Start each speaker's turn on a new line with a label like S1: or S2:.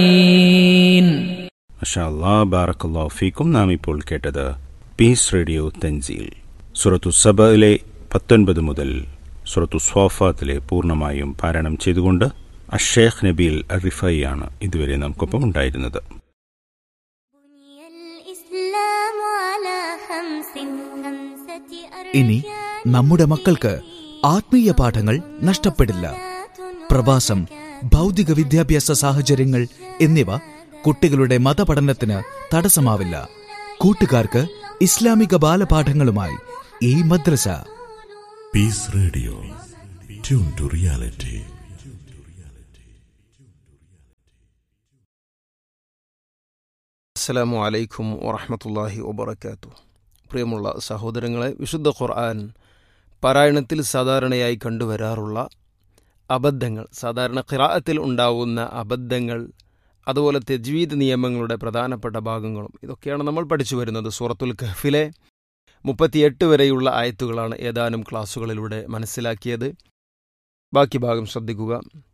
S1: മഷാ അല്ലാ ബാറക്കല്ലാ ഫീക്കും നാം ഇപ്പോൾ കേട്ടത് പീസ് റേഡിയോ തെൻസീൽ സുറത്തു സബയിലെ പത്തൊൻപത് മുതൽ സുറത്തു സ്വാഫാത്തിലെ പൂർണ്ണമായും പാരായണം ചെയ്തുകൊണ്ട് അഷേഖ് നബീൽ റിഫൈയാണ് ഇതുവരെ നമുക്കൊപ്പം ഉണ്ടായിരുന്നത്
S2: ഇനി നമ്മുടെ മക്കൾക്ക് ആത്മീയ പാഠങ്ങൾ നഷ്ടപ്പെടില്ല പ്രവാസം ഭൗതിക വിദ്യാഭ്യാസ സാഹചര്യങ്ങൾ എന്നിവ കുട്ടികളുടെ മതപഠനത്തിന് തടസ്സമാവില്ല കൂട്ടുകാർക്ക് ഇസ്ലാമിക ബാലപാഠങ്ങളുമായി ഈ മദ്രസ
S3: peace radio tune to reality
S4: അസ്സലാമു അലൈക്കും വറഹമത്തല്ലാഹി വബർക്കാത്തു പ്രിയമുള്ള സഹോദരങ്ങളെ വിശുദ്ധ ഖുർആൻ പാരായണത്തിൽ സാധാരണയായി കണ്ടുവരാറുള്ള അബദ്ധങ്ങൾ സാധാരണ ഖിറാഅത്തിൽ ഉണ്ടാവുന്ന അബദ്ധങ്ങൾ അതുപോലെ തെജ്വീദ് നിയമങ്ങളുടെ പ്രധാനപ്പെട്ട ഭാഗങ്ങളും ഇതൊക്കെയാണ് നമ്മൾ പഠിച്ചു വരുന്നത് സൂറത്തുൽ കഹ്ഫിലെ മുപ്പത്തിയെട്ട് വരെയുള്ള ആയത്തുകളാണ് ഏതാനും ക്ലാസ്സുകളിലൂടെ മനസ്സിലാക്കിയത് ബാക്കി ഭാഗം ശ്രദ്ധിക്കുക